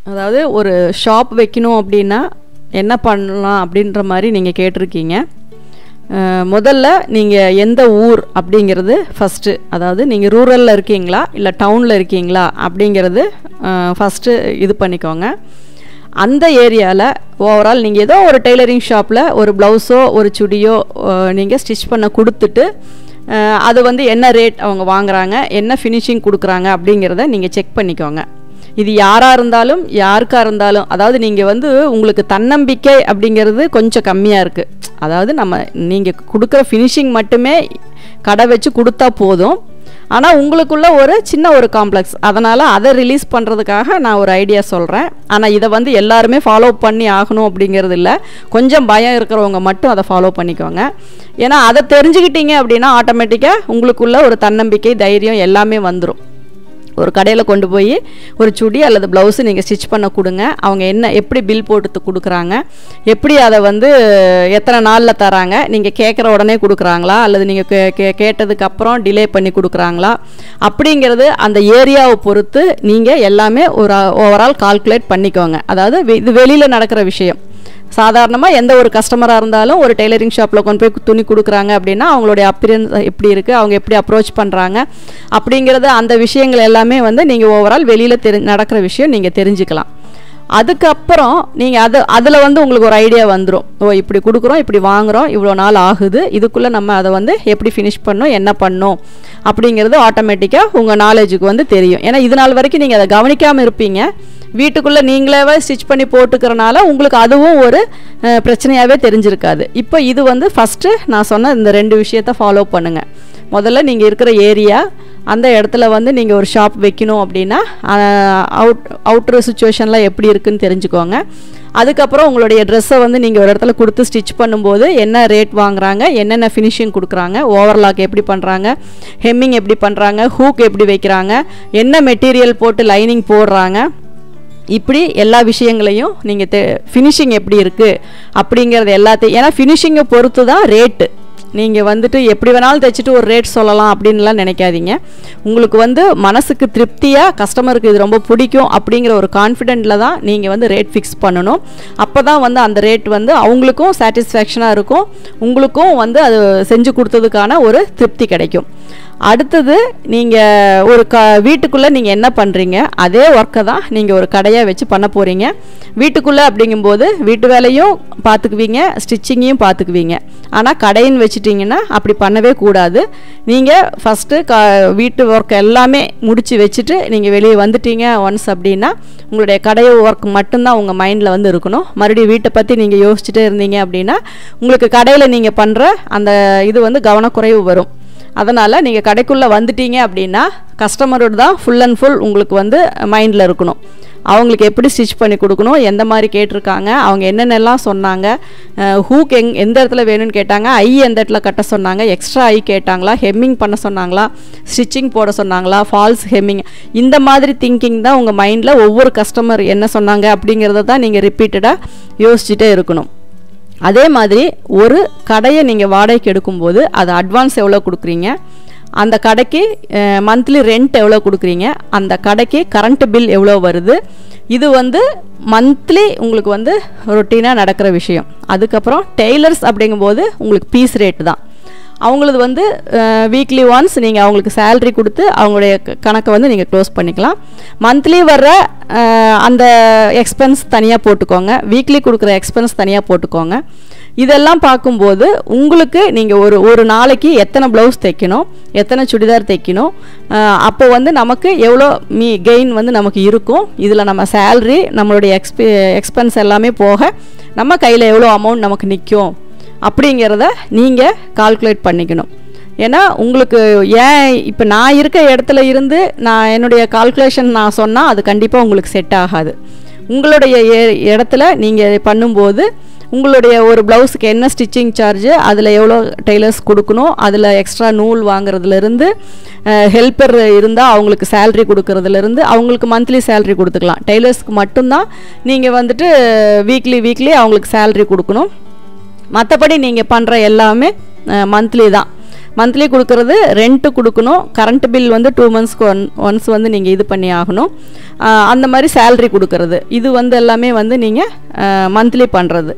அதாவது ஒரு ஷாப் வைக்கணும் அப்படின்னா என்ன பண்ணலாம் அப்படின்ற மாதிரி நீங்கள் கேட்டிருக்கீங்க அஹ், முதல்ல நீங்கள் எந்த ஊர் அப்படிங்கிறது ஃபஸ்ட்டு அதாவது நீங்கள் ரூரலில் இருக்கீங்களா இல்லை டவுனில் இருக்கீங்களா அப்படிங்கிறது ஃபஸ்ட்டு இது பண்ணிக்கோங்க அந்த ஏரியாவில் ஓவரால் நீங்கள் ஏதோ ஒரு டெய்லரிங் ஷாப்பில் ஒரு ப்ளவுஸோ ஒரு சுடியோ நீங்கள் ஸ்டிச் பண்ண கொடுத்துட்டு அஹ், அது வந்து என்ன ரேட் அவங்க வாங்குறாங்க என்ன ஃபினிஷிங் கொடுக்குறாங்க அப்படிங்கிறத நீங்கள் செக் பண்ணிக்கோங்க இது யாராக இருந்தாலும் யாருக்காக இருந்தாலும் அதாவது நீங்கள் வந்து உங்களுக்கு தன்னம்பிக்கை அப்படிங்கிறது கொஞ்சம் கம்மியாக இருக்குது அதாவது நம்ம நீங்கள் கொடுக்குற ஃபினிஷிங் மட்டுமே கடை வச்சு கொடுத்தா போதும் ஆனால் உங்களுக்குள்ள ஒரு சின்ன ஒரு காம்ப்ளெக்ஸ் அதனால் அதை ரிலீஸ் பண்ணுறதுக்காக நான் ஒரு ஐடியா சொல்கிறேன் ஆனால் இதை வந்து எல்லாருமே ஃபாலோ பண்ணி ஆகணும் அப்படிங்கிறது இல்லை கொஞ்சம் பயம் இருக்கிறவங்க மட்டும் அதை ஃபாலோ பண்ணிக்கோங்க ஏன்னா அதை தெரிஞ்சுக்கிட்டீங்க அப்படின்னா ஆட்டோமேட்டிக்காக உங்களுக்குள்ள ஒரு தன்னம்பிக்கை தைரியம் எல்லாமே வந்துடும் ஒரு கடையில் கொண்டு போய் ஒரு சுடி அல்லது ப்ளவுஸு நீங்கள் ஸ்டிச் பண்ண கொடுங்க அவங்க என்ன எப்படி பில் போட்டு கொடுக்குறாங்க எப்படி அதை வந்து எத்தனை நாளில் தராங்க நீங்கள் கேட்குற உடனே கொடுக்குறாங்களா அல்லது நீங்கள் கே கே கேட்டதுக்கு அப்புறம் டிலே பண்ணி கொடுக்குறாங்களா அப்படிங்கிறது அந்த ஏரியாவை பொறுத்து நீங்கள் எல்லாமே ஒரு ஓவரால் கால்குலேட் பண்ணிக்கோங்க அதாவது வெ- இது வெளியில் நடக்கிற விஷயம் சாதாரணமாக எந்த ஒரு கஸ்டமராக இருந்தாலும் ஒரு டெய்லரிங் ஷாப்பில் கொண்டு போய் துணி கொடுக்குறாங்க அப்படின்னா அவங்களுடைய அப்பியரன்ஸ் எப்படி இருக்குது அவங்க எப்படி அப்ரோச் பண்ணுறாங்க அப்படிங்கிறது அந்த விஷயங்கள் எல்லாமே வந்து நீங்கள் ஓவரால் வெளியில் தெரி நடக்கிற விஷயம் நீங்கள் தெரிஞ்சுக்கலாம் அதுக்கப்புறம் நீங்கள் அது அதில் வந்து உங்களுக்கு ஒரு ஐடியா வந்துடும் ஓ இப்படி கொடுக்குறோம் இப்படி வாங்குறோம் இவ்வளோ நாள் ஆகுது இதுக்குள்ளே நம்ம அதை வந்து எப்படி ஃபினிஷ் பண்ணோம் என்ன பண்ணோம் அப்படிங்கிறது ஆட்டோமேட்டிக்காக உங்கள் நாலேஜுக்கு வந்து தெரியும் ஏன்னா இது நாள் வரைக்கும் நீங்கள் அதை கவனிக்காமல் இருப்பீங்க வீட்டுக்குள்ளே நீங்களாவே ஸ்டிச் பண்ணி போட்டுக்கிறனால உங்களுக்கு அதுவும் ஒரு அஹ், பிரச்சனையாகவே தெரிஞ்சிருக்காது இப்போ இது வந்து ஃபஸ்ட்டு நான் சொன்ன இந்த ரெண்டு விஷயத்த ஃபாலோ பண்ணுங்கள் முதல்ல நீங்கள் இருக்கிற ஏரியா அந்த இடத்துல வந்து நீங்கள் ஒரு ஷாப் வைக்கணும் அப்படின்னா அவுட் அவுட்ரு சுச்சுவேஷனில் எப்படி இருக்குன்னு தெரிஞ்சுக்கோங்க அதுக்கப்புறம் உங்களுடைய ட்ரெஸ்ஸை வந்து நீங்கள் ஒரு இடத்துல கொடுத்து ஸ்டிச் பண்ணும்போது என்ன ரேட் வாங்குறாங்க என்னென்ன ஃபினிஷிங் கொடுக்குறாங்க ஓவர்லாக் எப்படி பண்ணுறாங்க ஹெம்மிங் எப்படி பண்ணுறாங்க ஹூக் எப்படி வைக்கிறாங்க என்ன மெட்டீரியல் போட்டு லைனிங் போடுறாங்க இப்படி எல்லா விஷயங்களையும் நீங்கள் தெ ஃபினிஷிங் எப்படி இருக்குது அப்படிங்கிறது எல்லாத்தையும் ஏன்னா ஃபினிஷிங்கை பொறுத்து தான் ரேட்டு நீங்கள் வந்துட்டு எப்படி வேணாலும் தைச்சிட்டு ஒரு ரேட் சொல்லலாம் அப்படின்லாம் நினைக்காதீங்க உங்களுக்கு வந்து மனசுக்கு திருப்தியாக கஸ்டமருக்கு இது ரொம்ப பிடிக்கும் அப்படிங்கிற ஒரு கான்ஃபிடென்ட்டில் தான் நீங்கள் வந்து ரேட் ஃபிக்ஸ் பண்ணணும் அப்போ தான் வந்து அந்த ரேட் வந்து அவங்களுக்கும் சாட்டிஸ்ஃபேக்ஷனாக இருக்கும் உங்களுக்கும் வந்து அது செஞ்சு கொடுத்ததுக்கான ஒரு திருப்தி கிடைக்கும் அடுத்தது நீங்கள் ஒரு க வீட்டுக்குள்ளே நீங்கள் என்ன பண்ணுறீங்க அதே ஒர்க்கை தான் நீங்கள் ஒரு கடையாக வச்சு பண்ண போகிறீங்க வீட்டுக்குள்ளே அப்படிங்கும்போது வீட்டு வேலையும் பார்த்துக்குவீங்க ஸ்டிச்சிங்கையும் பார்த்துக்குவீங்க ஆனால் கடைன்னு வச்சுட்டிங்கன்னா அப்படி பண்ணவே கூடாது நீங்கள் ஃபஸ்ட்டு க வீட்டு ஒர்க் எல்லாமே முடித்து வச்சுட்டு நீங்கள் வெளியே வந்துட்டீங்க ஒன்ஸ் அப்படின்னா உங்களுடைய கடை ஒர்க் மட்டும்தான் உங்கள் மைண்டில் வந்து இருக்கணும் மறுபடியும் வீட்டை பற்றி நீங்கள் யோசிச்சுட்டே இருந்தீங்க அப்படின்னா உங்களுக்கு கடையில் நீங்கள் பண்ணுற அந்த இது வந்து கவனக்குறைவு வரும் அதனால் நீங்கள் கடைக்குள்ளே வந்துட்டீங்க அப்படின்னா கஸ்டமரோட தான் ஃபுல் அண்ட் ஃபுல் உங்களுக்கு வந்து மைண்டில் இருக்கணும் அவங்களுக்கு எப்படி ஸ்டிச் பண்ணி கொடுக்கணும் எந்த மாதிரி கேட்டிருக்காங்க அவங்க என்னென்னலாம் சொன்னாங்க ஹூக் எங் எந்த இடத்துல வேணும்னு கேட்டாங்க ஐ எந்த இடத்துல கட்ட சொன்னாங்க எக்ஸ்ட்ரா ஐ கேட்டாங்களா ஹெம்மிங் பண்ண சொன்னாங்களா ஸ்டிச்சிங் போட சொன்னாங்களா ஃபால்ஸ் ஹெம்மிங் இந்த மாதிரி திங்கிங் தான் உங்கள் மைண்டில் ஒவ்வொரு கஸ்டமர் என்ன சொன்னாங்க அப்படிங்கிறத தான் நீங்கள் ரிப்பீட்டடாக யோசிச்சுட்டே இருக்கணும் அதே மாதிரி ஒரு கடையை நீங்கள் வாடகைக்கு எடுக்கும்போது அது அட்வான்ஸ் எவ்வளோ கொடுக்குறீங்க அந்த கடைக்கு மந்த்லி ரெண்ட் எவ்வளோ கொடுக்குறீங்க அந்த கடைக்கு கரண்ட் பில் எவ்வளோ வருது இது வந்து மந்த்லி உங்களுக்கு வந்து ரொட்டீனாக நடக்கிற விஷயம் அதுக்கப்புறம் டெய்லர்ஸ் அப்படிங்கும்போது உங்களுக்கு பீஸ் ரேட்டு தான் அவங்களது வந்து வீக்லி ஒன்ஸ் நீங்கள் அவங்களுக்கு சேல்ரி கொடுத்து அவங்களுடைய க- கணக்கை வந்து நீங்கள் க்ளோஸ் பண்ணிக்கலாம் மந்த்லி வர்ற அஹ், அந்த எக்ஸ்பென்ஸ் தனியாக போட்டுக்கோங்க வீக்லி கொடுக்குற எக்ஸ்பென்ஸ் தனியாக போட்டுக்கோங்க இதெல்லாம் பார்க்கும்போது உங்களுக்கு நீங்கள் ஒரு ஒரு நாளைக்கு எத்தனை ப்ளவுஸ் தைக்கணும் எத்தனை சுடிதார் தைக்கணும் அஹ், அப்போ வந்து நமக்கு எவ்வளோ மீ கெயின் வந்து நமக்கு இருக்கும் இதில் நம்ம சேல்ரி நம்மளுடைய எக்ஸ்பெ எக்ஸ்பென்ஸ் எல்லாமே போக நம்ம கையில் எவ்வளோ அமௌண்ட் நமக்கு நிற்கும் அப்படிங்கிறத நீங்கள் கால்குலேட் பண்ணிக்கணும் ஏன்னா உங்களுக்கு ஏன் இப்போ நான் இருக்க இடத்துல இருந்து நான் என்னுடைய கால்குலேஷன் நான் சொன்னால் அது கண்டிப்பாக உங்களுக்கு செட் ஆகாது உங்களுடைய ஏ- இடத்துல நீங்கள் பண்ணும்போது உங்களுடைய ஒரு ப்ளவுஸுக்கு என்ன ஸ்டிச்சிங் சார்ஜு அதில் எவ்வளோ டெய்லர்ஸ் கொடுக்கணும் அதில் எக்ஸ்ட்ரா நூல் வாங்குறதுலேருந்து ஹெல்ப்பர் இருந்தால் அவங்களுக்கு சேல்ரி கொடுக்கறதுலேருந்து அவங்களுக்கு மந்த்லி சேல்ரி கொடுத்துக்கலாம் டெய்லர்ஸ்க்கு மட்டும்தான் நீங்கள் வந்துட்டு வீக்லி வீக்லி அவங்களுக்கு சேல்ரி கொடுக்கணும் மற்றபடி நீங்கள் பண்ணுற எல்லாமே மந்த்லி தான் மந்த்லி கொடுக்கறது ரெண்ட்டு கொடுக்கணும் கரண்ட் பில் வந்து டூ மந்த்ஸ்க்கு ஒன் ஒன்ஸ் வந்து நீங்கள் இது பண்ணி ஆகணும் ஆஹ் அந்த மாதிரி சேல்ரி கொடுக்கறது இது வந்து எல்லாமே வந்து நீங்கள் மந்த்லி பண்ணுறது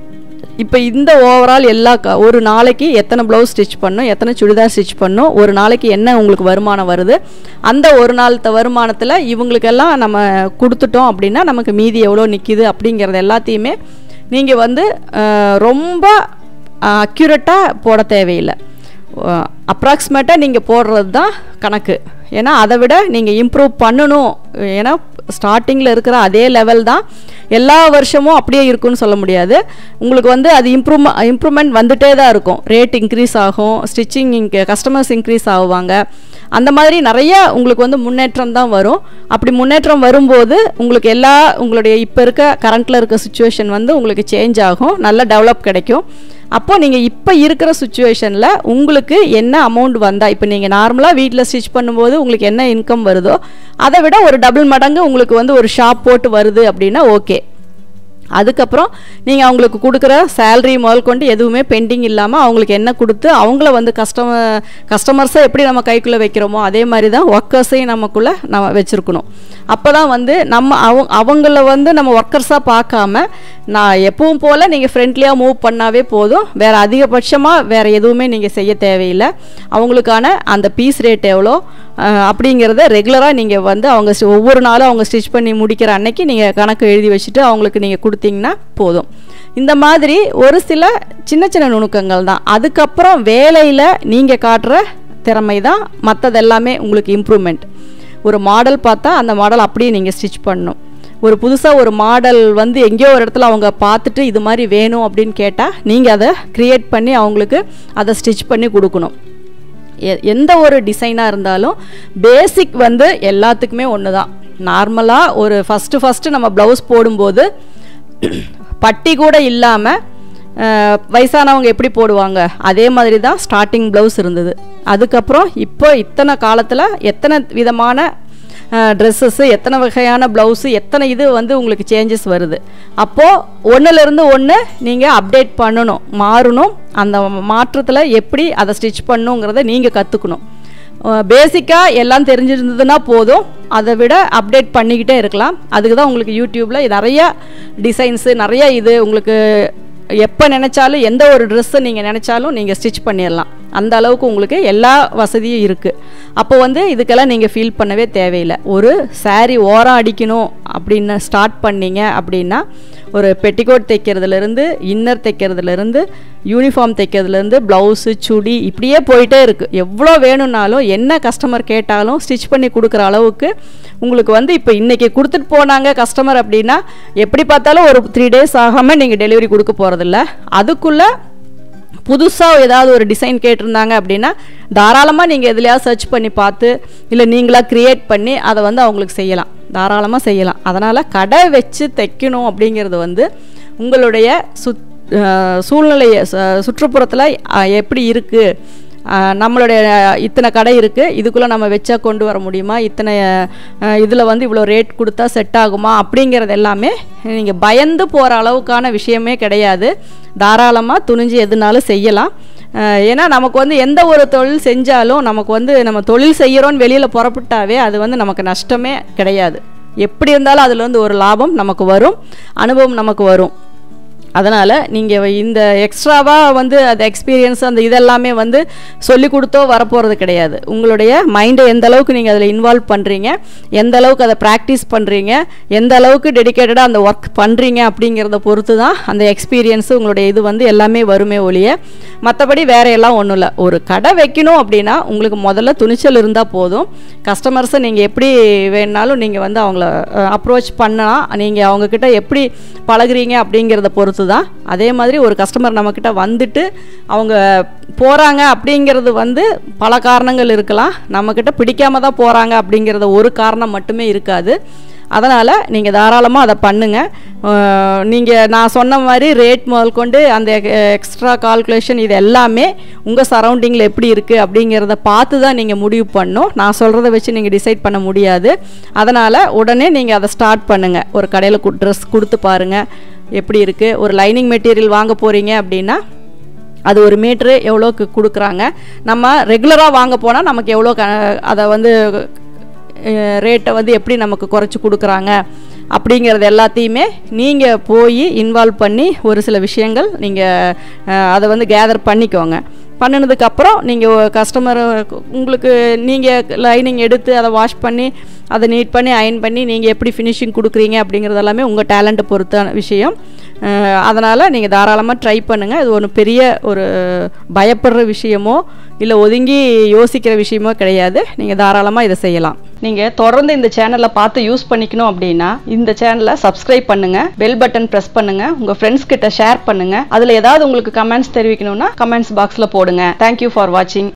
இப்போ இந்த ஓவரால் எல்லா க ஒரு நாளைக்கு எத்தனை ப்ளவுஸ் ஸ்டிச் பண்ணும் எத்தனை சுடிதார் ஸ்டிச் பண்ணும் ஒரு நாளைக்கு என்ன உங்களுக்கு வருமானம் வருது அந்த ஒரு நாள் வருமானத்தில் இவங்களுக்கெல்லாம் நம்ம கொடுத்துட்டோம் அப்படின்னா நமக்கு மீதி எவ்வளோ நிற்கிது அப்படிங்கிறது எல்லாத்தையுமே நீங்கள் வந்து அஹ், ரொம்ப அக்யூரேட்டாக போட தேவையில்லை அப்ராக்சிமேட்டாக நீங்கள் போடுறது தான் கணக்கு ஏன்னா அதை விட நீங்கள் இம்ப்ரூவ் பண்ணணும் ஏன்னா ஸ்டார்டிங்கில் இருக்கிற அதே லெவல் தான் எல்லா வருஷமும் அப்படியே இருக்குன்னு சொல்ல முடியாது உங்களுக்கு வந்து அது இம்ப்ரூவ் இம்ப்ரூவ்மெண்ட் வந்துட்டே தான் இருக்கும் ரேட் இன்க்ரீஸ் ஆகும் ஸ்டிச்சிங் இங்கே கஸ்டமர்ஸ் இன்க்ரீஸ் ஆகுவாங்க அந்த மாதிரி நிறைய உங்களுக்கு வந்து முன்னேற்றம் தான் வரும் அப்படி முன்னேற்றம் வரும்போது உங்களுக்கு எல்லா உங்களுடைய இப்போ இருக்க கரண்ட்டில் இருக்க சுச்சுவேஷன் வந்து உங்களுக்கு சேஞ்ச் ஆகும் நல்ல டெவலப் கிடைக்கும் அப்போ நீங்கள் இப்போ இருக்கிற சுச்சுவேஷனில் உங்களுக்கு என்ன அமௌண்ட் வந்தால் இப்போ நீங்கள் நார்மலாக வீட்டில் ஸ்டிச் பண்ணும்போது உங்களுக்கு என்ன இன்கம் வருதோ அதை விட ஒரு டபுள் மடங்கு உங்களுக்கு வந்து ஒரு ஷாப் போட்டு வருது அப்படின்னா ஓகே அதுக்கப்புறம் நீங்கள் அவங்களுக்கு கொடுக்குற சேலரி முதல் கொண்டு எதுவுமே பெண்டிங் இல்லாமல் அவங்களுக்கு என்ன கொடுத்து அவங்கள வந்து கஸ்டமர் கஸ்டமர்ஸை எப்படி நம்ம கைக்குள்ளே வைக்கிறோமோ அதே மாதிரி தான் ஒர்க்கர்ஸையும் நமக்குள்ளே நம்ம வச்சுருக்கணும் அப்போ தான் வந்து நம்ம அவங்க அவங்கள வந்து நம்ம ஒர்க்கர்ஸாக பார்க்காம நான் எப்பவும் போல் நீங்கள் ஃப்ரெண்ட்லியாக மூவ் பண்ணாவே போதும் வேறு அதிகபட்சமாக வேறு எதுவுமே நீங்கள் செய்ய தேவையில்லை அவங்களுக்கான அந்த பீஸ் ரேட் எவ்வளோ அஹ், அப்படிங்கிறத ரெகுலராக நீங்கள் வந்து அவங்க sti- ஒவ்வொரு நாளும் அவங்க ஸ்டிச் பண்ணி முடிக்கிற அன்னைக்கு நீங்கள் கணக்கு எழுதி வச்சுட்டு அவங்களுக்கு நீங்கள் கொடுத்தீங்கன்னா போதும் இந்த மாதிரி ஒரு சில சின்ன சின்ன நுணுக்கங்கள் தான் அதுக்கப்புறம் வேலையில் நீங்கள் காட்டுற திறமை தான் மற்றது எல்லாமே உங்களுக்கு இம்ப்ரூவ்மெண்ட் ஒரு மாடல் பார்த்தா அந்த மாடல் அப்படியே நீங்கள் ஸ்டிச் பண்ணணும் ஒரு புதுசாக ஒரு மாடல் வந்து எங்கேயோ ஒரு இடத்துல அவங்க பார்த்துட்டு இது மாதிரி வேணும் அப்படின்னு கேட்டால் நீங்கள் அதை க்ரியேட் பண்ணி அவங்களுக்கு அதை ஸ்டிச் பண்ணி கொடுக்கணும் எ- எந்த ஒரு டிசைனாக இருந்தாலும் பேசிக் வந்து எல்லாத்துக்குமே ஒன்று தான் நார்மலாக ஒரு ஃபஸ்ட்டு ஃபஸ்ட்டு நம்ம ப்ளவுஸ் போடும்போது பட்டி கூட இல்லாமல் வயசானவங்க எப்படி போடுவாங்க அதே மாதிரி தான் ஸ்டார்டிங் ப்ளவுஸ் இருந்தது அதுக்கப்புறம் இப்போ இத்தனை காலத்தில் எத்தனை விதமான ட்ரெஸ்ஸஸ்ஸு எத்தனை வகையான ப்ளவுஸு எத்தனை இது வந்து உங்களுக்கு சேஞ்சஸ் வருது அப்போது ஒன்றுலேருந்து ஒன்று நீங்கள் அப்டேட் பண்ணணும் மாறணும் அந்த மாற்றத்தில் எப்படி அதை ஸ்டிச் பண்ணுங்கிறத நீங்கள் கற்றுக்கணும் பேசிக்காக எல்லாம் தெரிஞ்சிருந்ததுன்னா போதும் அதை விட அப்டேட் பண்ணிக்கிட்டே இருக்கலாம் அதுக்கு தான் உங்களுக்கு யூடியூப்பில் நிறைய டிசைன்ஸு நிறைய இது உங்களுக்கு எப்போ நினச்சாலும் எந்த ஒரு ட்ரெஸ்ஸை நீங்கள் நினச்சாலும் நீங்கள் ஸ்டிச் பண்ணிடலாம் அந்த அளவுக்கு உங்களுக்கு எல்லா வசதியும் இருக்குது அப்போ வந்து இதுக்கெல்லாம் நீங்கள் ஃபீல் பண்ணவே தேவையில்லை ஒரு saree ஓரம் அடிக்கணும் அப்படின்னு ஸ்டார்ட் பண்ணீங்க அப்படின்னா ஒரு பெட்டிகோட் தைக்கிறதுலேருந்து இன்னர் தைக்கிறதுலேருந்து யூனிஃபார்ம் தைக்கிறதுலேருந்து ப்ளவுஸு சுடி இப்படியே போயிட்டே இருக்குது எவ்வளோ வேணும்னாலும் என்ன கஸ்டமர் கேட்டாலும் ஸ்டிச் பண்ணி கொடுக்குற அளவுக்கு உங்களுக்கு வந்து இப்போ இன்றைக்கி கொடுத்துட்டு போனாங்க கஸ்டமர் அப்படின்னா எப்படி பார்த்தாலும் ஒரு த்ரீ டேஸ் ஆகாமல் நீங்கள் டெலிவரி கொடுக்க போகிறதில்ல அதுக்குள்ளே புதுசாக ஏதாவது ஒரு டிசைன் கேட்டிருந்தாங்க அப்படின்னா தாராளமாக நீங்கள் எதுலையாவது சர்ச் பண்ணி பார்த்து இல்லை நீங்களாக க்ரியேட் பண்ணி அதை வந்து அவங்களுக்கு செய்யலாம் தாராளமாக செய்யலாம் அதனால் கடை வச்சு தைக்கணும் அப்படிங்கிறது வந்து உங்களுடைய சுத் அஹ் சூழ்நிலையை ச- சுற்றுப்புறத்தில் அஹ், எப்படி இருக்குது நம்மளுடைய இத்தனை கடை இருக்குது இதுக்குள்ளே நம்ம வச்சா கொண்டு வர முடியுமா இத்தனை இதில் வந்து இவ்வளோ ரேட் கொடுத்தா செட் ஆகுமா அப்படிங்கிறது எல்லாமே நீங்கள் பயந்து போகிற அளவுக்கான விஷயமே கிடையாது தாராளமாக துணிஞ்சு எதுனாலும் செய்யலாம் அஹ் ஏன்னா நமக்கு வந்து எந்த ஒரு தொழில் செஞ்சாலும் நமக்கு வந்து நம்ம தொழில் செய்கிறோன்னு வெளியில் புறப்பட்டாவே அது வந்து நமக்கு நஷ்டமே கிடையாது எப்படி இருந்தாலும் அதில் வந்து ஒரு லாபம் நமக்கு வரும் அனுபவம் நமக்கு வரும் அதனால் நீங்கள் இந்த எக்ஸ்ட்ராவாக வந்து அந்த எக்ஸ்பீரியன்ஸ் அந்த இதெல்லாமே வந்து சொல்லி கொடுத்தோ வரப்போகிறது கிடையாது உங்களுடைய மைண்டை எந்த அளவுக்கு நீங்கள் அதில் இன்வால்வ் பண்ணுறீங்க எந்த அளவுக்கு அதை ப்ராக்டிஸ் பண்ணுறீங்க எந்த அளவுக்கு டெடிக்கேட்டடாக அந்த ஒர்க் பண்ணுறீங்க அப்படிங்கிறத பொறுத்து தான் அந்த எக்ஸ்பீரியன்ஸு உங்களுடைய இது வந்து எல்லாமே வருமே ஒழிய மற்றபடி வேற எல்லாம் ஒன்றும் இல்லை ஒரு கடை வைக்கணும் அப்படின்னா உங்களுக்கு முதல்ல துணிச்சல் இருந்தால் போதும் கஸ்டமர்ஸை நீங்கள் எப்படி வேணுனாலும் நீங்கள் வந்து அவங்கள அப்ரோச் பண்ணலாம் நீங்கள் அவங்கக்கிட்ட எப்படி பழகுறீங்க அப்படிங்கிறத பொறுத்து தான் அதே மாதிரி ஒரு கஸ்டமர் நம்மக்கிட்ட வந்துட்டு அவங்க போகிறாங்க அப்படிங்கிறது வந்து பல காரணங்கள் இருக்கலாம் நம்மக்கிட்ட பிடிக்காம தான் போகிறாங்க அப்படிங்கிறத ஒரு காரணம் மட்டுமே இருக்காது அதனால் நீங்கள் தாராளமாக அதை பண்ணுங்கள் நீங்கள் நான் சொன்ன மாதிரி ரேட் முதல் கொண்டு அந்த எக்ஸ்ட்ரா கால்குலேஷன் இது எல்லாமே உங்கள் சரௌண்டிங்கில் எப்படி இருக்குது அப்படிங்கிறத பார்த்து தான் நீங்கள் முடிவு பண்ணணும் நான் சொல்கிறத வச்சு நீங்கள் டிசைட் பண்ண முடியாது அதனால் உடனே நீங்கள் அதை ஸ்டார்ட் பண்ணுங்கள் ஒரு கடையில் ட்ரெஸ் கொடுத்து பாருங்கள் எப்படி இருக்குது ஒரு லைனிங் மெட்டீரியல் வாங்க போகிறீங்க அப்படின்னா அது ஒரு மீட்ரு எவ்வளோக்கு கொடுக்குறாங்க நம்ம ரெகுலராக வாங்க போனால் நமக்கு எவ்வளோ க அதை வந்து ரேட்டை வந்து எப்படி நமக்கு குறைச்சி கொடுக்குறாங்க அப்படிங்கிறது எல்லாத்தையுமே நீங்கள் போய் இன்வால்வ் பண்ணி ஒரு சில விஷயங்கள் நீங்கள் அதை வந்து கேதர் பண்ணிக்கோங்க பண்ணினதுக்கப்புறம் நீங்கள் கஸ்டமர் உங்களுக்கு நீங்கள் லைனிங் எடுத்து அதை வாஷ் பண்ணி அதை நீட் பண்ணி அயன் பண்ணி நீங்கள் எப்படி ஃபினிஷிங் கொடுக்குறீங்க அப்படிங்கிறது எல்லாமே உங்கள் டேலண்ட்டை பொறுத்தான விஷயம் அதனால் நீங்கள் தாராளமாக ட்ரை பண்ணுங்கள் இது ஒன்று பெரிய ஒரு பயப்படுற விஷயமோ இல்லை ஒதுங்கி யோசிக்கிற விஷயமோ கிடையாது நீங்கள் தாராளமாக இதை செய்யலாம் நீங்கள் தொடர்ந்து இந்த சேனலை பார்த்து யூஸ் பண்ணிக்கணும் அப்படின்னா இந்த சேனலை சப்ஸ்கிரைப் பண்ணுங்கள் பெல் பட்டன் ப்ரெஸ் பண்ணுங்கள் உங்கள் ஃப்ரெண்ட்ஸ் கிட்ட ஷேர் பண்ணுங்கள் அதில் ஏதாவது உங்களுக்கு கமெண்ட்ஸ் தெரிவிக்கணும்னா கமெண்ட்ஸ் பாக்ஸில் போடுங்க தேங்க்யூ ஃபார் வாட்சிங்